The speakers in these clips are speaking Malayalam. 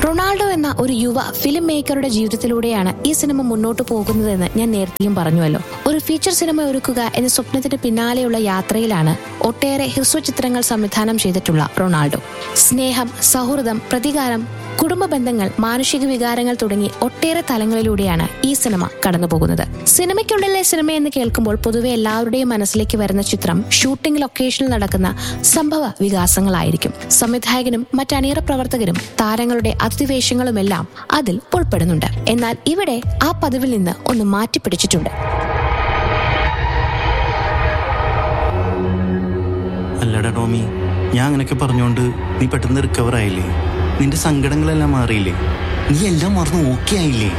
റൊണാൾഡോ എന്ന ഒരു യുവ ഫിലിം മേക്കറുടെ ജീവിതത്തിലൂടെയാണ് ഈ സിനിമ മുന്നോട്ട് പോകുന്നതെന്ന് ഞാൻ നേരത്തെയും പറഞ്ഞുവല്ലോ ഒരു ഫീച്ചർ സിനിമ ഒരുക്കുക എന്ന സ്വപ്നത്തിന് പിന്നാലെയുള്ള യാത്രയിലാണ് ഒട്ടേറെ ഹ്രസ്വചിത്രങ്ങൾ സംവിധാനം ചെയ്തിട്ടുള്ള റൊണാൾഡോ സ്നേഹം സൗഹൃദം പ്രതികാരം കുടുംബ ബന്ധങ്ങൾ മാനുഷിക വികാരങ്ങൾ തുടങ്ങി ഒട്ടേറെ തലങ്ങളിലൂടെയാണ് ഈ സിനിമ കടന്നുപോകുന്നത് സിനിമയ്ക്കുള്ളിലെ സിനിമ എന്ന് കേൾക്കുമ്പോൾ പൊതുവെ എല്ലാവരുടെയും മനസ്സിലേക്ക് വരുന്ന ചിത്രം ഷൂട്ടിംഗ് ലൊക്കേഷനിൽ നടക്കുന്ന സംഭവ വികാസങ്ങളായിരിക്കും സംവിധായകനും മറ്റ് അണിയറ പ്രവർത്തകരും താരങ്ങളുടെ അതിഥിവേഷങ്ങളുമെല്ലാം അതിൽ ഉൾപ്പെടുന്നുണ്ട് എന്നാൽ ഇവിടെ ആ പതിവിൽ നിന്ന് ഒന്ന് മാറ്റിപ്പിടിച്ചിട്ടുണ്ട് അല്ലടാ ടോമി ഞാൻ അങ്ങനെയൊക്കെ പറഞ്ഞുകൊണ്ട് നീ പെട്ടെന്ന് റിക്കവർ ആയില്ലേ നിന്റെ സങ്കടങ്ങളെല്ലാം മാറിയില്ലേ നീ എല്ലാം മറന്ന് ഓക്കെ ആയില്ലേ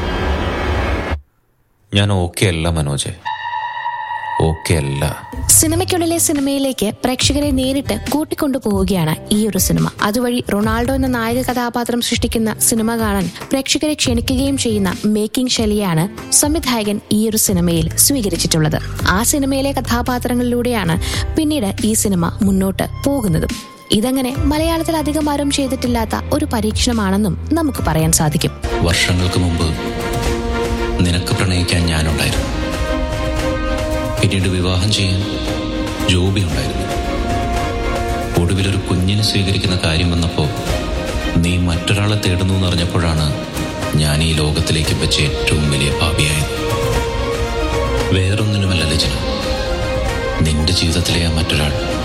ഞാൻ ഓക്കെ അല്ല മനോജെ ഓക്കെ അല്ല സിനിമയ്ക്കുള്ളിലെ സിനിമയിലേക്ക് പ്രേക്ഷകരെ നേരിട്ട് കൂട്ടിക്കൊണ്ടുപോവുകയാണ് ഈ ഒരു സിനിമ അതുവഴി റൊണാൾഡോ എന്ന നായക കഥാപാത്രം സൃഷ്ടിക്കുന്ന സിനിമ കാണാൻ പ്രേക്ഷകരെ ക്ഷണിക്കുകയും ചെയ്യുന്ന മേക്കിംഗ് ശൈലിയാണ് സംവിധായകൻ ഈ ഒരു സിനിമയിൽ സ്വീകരിച്ചിട്ടുള്ളത് ആ സിനിമയിലെ കഥാപാത്രങ്ങളിലൂടെയാണ് പിന്നീട് ഈ സിനിമ മുന്നോട്ട് പോകുന്നതും ഇതങ്ങനെ മലയാളത്തിൽ അധികം ആരും ചെയ്തിട്ടില്ലാത്ത ഒരു പരീക്ഷണമാണെന്നും നമുക്ക് പറയാൻ സാധിക്കും വർഷങ്ങൾക്ക് മുമ്പ് നിനക്ക് പ്രണയിക്കാൻ ഞാനുണ്ടായിരുന്നു പിന്നീട് വിവാഹം ചെയ്യാൻ ജോബി ഉണ്ടായിരുന്നു ഒടുവിലൊരു കുഞ്ഞിനെ സ്വീകരിക്കുന്ന കാര്യം വന്നപ്പോൾ നീ മറ്റൊരാളെ തേടുന്നു എന്നറിഞ്ഞപ്പോഴാണ് ഞാൻ ഈ ലോകത്തിലേക്ക് വെച്ച ഏറ്റവും വലിയ ഭാവിയായത് വേറൊന്നിനുമല്ല ലജന നിന്റെ ജീവിതത്തിലെ ആ മറ്റൊരാൾ